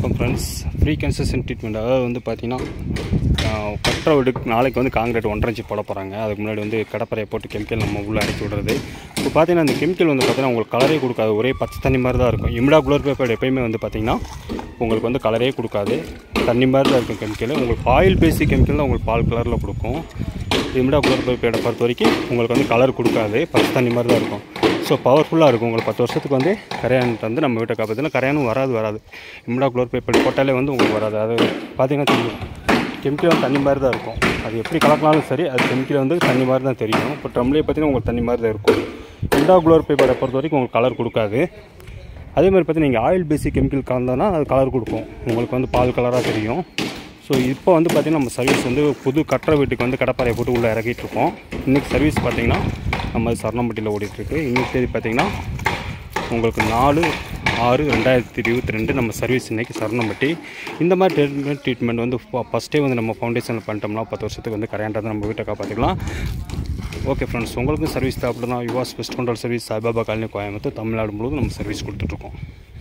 வணக்கம் friends free concession treatment அதாவது வந்து பார்த்தீங்கன்னா ஆஹ், கட்டுற வீடுக்கு நாளைக்கு வந்து காங்கிரீட் ஒன்றரை இன்ச்சு போட போகிறாங்க அதுக்கு முன்னாடி வந்து கடப்பறையை போட்டு கெமிக்கல் நம்ம உள்ளே அடிச்சு விடுறது இப்போ பார்த்தீங்கன்னா அந்த கெமிக்கல் வந்து பார்த்தீங்கன்னா உங்களுக்கு கலரே கொடுக்காது ஒரே பச்சை தண்ணி மாதிரி தான் இருக்கும் இமிடா குளோர் பேப்பர் எப்பயுமே வந்து பார்த்தீங்கன்னா உங்களுக்கு வந்து கலரே கொடுக்காது தண்ணி மாதிரி தான் இருக்கும் கெமிக்கல் உங்களுக்கு ஆயில் பேசி கெமிக்கல் தான் உங்களுக்கு பால் கலரில் கொடுக்கும் இமிடா குளோர் பேப்பரை பொறுத்த வரைக்கும் உங்களுக்கு வந்து கலர் கொடுக்காது பச்சை தண்ணி மாதிரி தான் இருக்கும் ஸோ பவர்ஃபுல்லாக இருக்கும் உங்களுக்கு பத்து வருஷத்துக்கு வந்து கரையான்ட்டு வந்து நம்ம வீட்டை காப்பாற்றினா கரையானும் வராது வராது இம்டா குளோர் பேப்பர் போட்டாலே வந்து உங்களுக்கு வராது அது பார்த்தீங்கன்னா தெரியும் கெமிக்கல் வந்து தண்ணி மாதிரி தான் இருக்கும் அது எப்படி கலக்கினாலும் சரி அது கெமிக்கல் வந்து தண்ணி மாதிரி தான் தெரியும் இப்போ ட்ரம்லேயே பார்த்தீங்கன்னா உங்களுக்கு தண்ணி மாதிரி தான் இருக்கும் இம்டா குளோர் பேப்பரை பொறுத்த வரைக்கும் உங்களுக்கு கலர் கொடுக்காது அதே மாதிரி பார்த்தீங்கன்னா நீங்கள் ஆயில் பேசிக் கெமிக்கல் கலந்தோன்னா அது கலர் கொடுக்கும் உங்களுக்கு வந்து பால் கலராக தெரியும் ஸோ இப்போ வந்து பார்த்திங்கன்னா நம்ம சர்வீஸ் வந்து புது கட்டுற வீட்டுக்கு வந்து கடப்பாறையை போட்டு உள்ளே இறக்கிட்டு இருக்கோம் இன்றைக்கி சர்வீஸ் பார்த்திங்கன்னா நம்ம சரணம்பட்டியில் ஓடிட்டுருக்கு இன்னைக்கு தேதி பார்த்திங்கன்னா உங்களுக்கு நாலு ஆறு ரெண்டாயிரத்தி இருபத்தி ரெண்டு நம்ம சர்வீஸ் இன்றைக்கி சரணம்பட்டி இந்த மாதிரி ட்ரீட்மெண்ட் ட்ரீட்மெண்ட் வந்து ஃபஸ்ட்டே வந்து நம்ம ஃபவுண்டேஷனில் பண்ணிட்டோம்னா பத்து வருஷத்துக்கு வந்து கரையாண்டதை நம்ம வீட்டை காப்பாற்றிக்கலாம் ஓகே ஃப்ரெண்ட்ஸ் உங்களுக்கும் சர்வீஸ் தேவைப்படுனா யுவாஸ் pest control service Saibaba colony Coimbatore Tamil Nadu முழுவதும் நம்ம சர்வீஸ் கொடுத்துட்ருக்கோம்